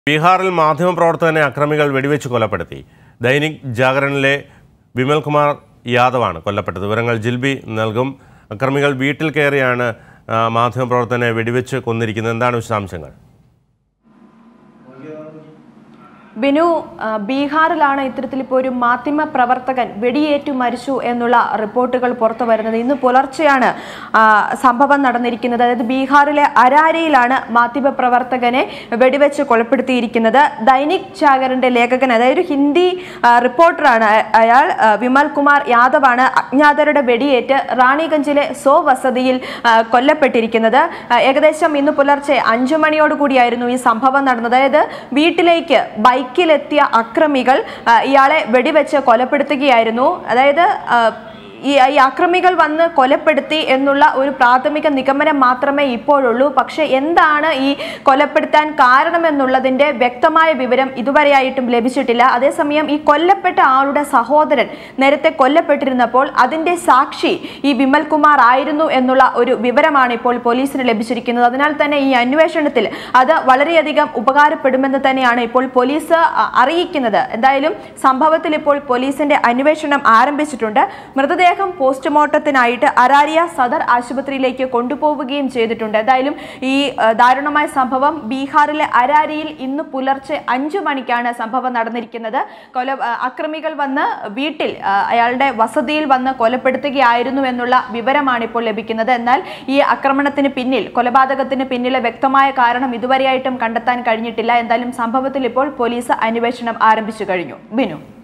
ബീഹാറിൽ മാധ്യമപ്രവർത്തകനെ അക്രമികൾ വെടിവെച്ച് കൊലപ്പെടുത്തി ദൈനിക് ജാഗരണിലെ വിമൽകുമാർ യാദവാണ് കൊല്ലപ്പെട്ടത് വിവരങ്ങൾ ജിൽബി നൽകും അക്രമികൾ വീട്ടിൽ കയറിയാണ് ആ, മാധ്യമപ്രവർത്തകനെ വെടിവെച്ച് കൊന്നിരിക്കുന്നത് എന്താണ് വിശദാംശങ്ങൾ ബിനു ആ, ബീഹാറിലാണ് ഇത്തരത്തിൽ ഇപ്പോൾ ഒരു മാധ്യമ പ്രവർത്തകൻ വെടിയേറ്റു മരിച്ചു എന്നുള്ള റിപ്പോർട്ടുകൾ പുറത്തു വരുന്നത് ഇന്ന് പുലർച്ചെയാണ് ആ, സംഭവം നടന്നിരിക്കുന്നത് അതായത് ബീഹാറിലെ അരാരയിലാണ് മാധ്യമ പ്രവർത്തകനെ വെടിവെച്ച് കൊലപ്പെടുത്തിയിരിക്കുന്നത് ദൈനിക് ജാഗറിന്റെ ലേഖകൻ അതായത് ഒരു ഹിന്ദി ആ, റിപ്പോർട്ടറാണ് അ- അയാൾ ആ, വിമൽ കുമാർ യാദവാണ് അജ്ഞാതരുടെ വെടിയേറ്റ് റാണിഗഞ്ചിലെ സോ വസതിയിൽ ആ, കൊല്ലപ്പെട്ടിരിക്കുന്നത് ആ, ഏകദേശം ഇന്ന് പുലർച്ചെ അഞ്ചു മണിയോടുകൂടിയായിരുന്നു ഈ സംഭവം നടന്നത് അതായത് വീട്ടിലേക്ക് ബൈക്കിലെത്തിയ അക്രമികൾ ആ, ഇയാളെ വെടിവെച്ച് കൊലപ്പെടുത്തുകയായിരുന്നു അതായത് ആ, ഈ ഈ അക്രമികൾ വന്ന് കൊലപ്പെടുത്തി എന്നുള്ള ഒരു പ്രാഥമിക നിഗമനം മാത്രമേ ഇപ്പോഴുള്ളൂ പക്ഷെ എന്താണ് ഈ കൊലപ്പെടുത്താൻ കാരണമെന്നുള്ളതിന്റെ വ്യക്തമായ വിവരം ഇതുവരെയായിട്ടും ലഭിച്ചിട്ടില്ല അതേസമയം ഈ കൊല്ലപ്പെട്ട ആളുടെ സഹോദരൻ നേരത്തെ കൊല്ലപ്പെട്ടിരുന്നപ്പോൾ അതിന്റെ സാക്ഷി ഈ വിമൽ കുമാർ ആയിരുന്നു എന്നുള്ള ഒരു വിവരമാണ് ഇപ്പോൾ പോലീസിന് ലഭിച്ചിരിക്കുന്നത് അതിനാൽ തന്നെ ഈ അന്വേഷണത്തിൽ അത് വളരെയധികം ഉപകാരപ്പെടുമെന്ന് തന്നെയാണ് ഇപ്പോൾ പോലീസ് അ- അറിയിക്കുന്നത് എന്തായാലും സംഭവത്തിൽ ഇപ്പോൾ പോലീസിന്റെ അന്വേഷണം ആരംഭിച്ചിട്ടുണ്ട് മൃതദേഹം പോസ്റ്റ്മോർട്ടത്തിനായിട്ട് അരാരിയ സദർ ആശുപത്രിയിലേക്ക് കൊണ്ടുപോവുകയും ചെയ്തിട്ടുണ്ട് എന്തായാലും ഈ ആ, ദാരുണമായ സംഭവം ബീഹാറിലെ അരാരിയിൽ ഇന്ന് പുലർച്ചെ അഞ്ചു മണിക്കാണ് സംഭവം നടന്നിരിക്കുന്നത് കൊല ആ, അക്രമികൾ വന്ന് വീട്ടിൽ ആ, അയാളുടെ വസതിയിൽ വന്ന് കൊലപ്പെടുത്തുകയായിരുന്നു എന്നുള്ള വിവരമാണ് ഇപ്പോൾ ലഭിക്കുന്നത് എന്നാൽ ഈ ആക്രമണത്തിന് പിന്നിൽ കൊലപാതകത്തിന് പിന്നിലെ വ്യക്തമായ കാരണം ഇതുവരെയായിട്ടും കണ്ടെത്താൻ കഴിഞ്ഞിട്ടില്ല എന്തായാലും സംഭവത്തിൽ ഇപ്പോൾ പോലീസ് അന്വേഷണം ആരംഭിച്ചു കഴിഞ്ഞു ബിനു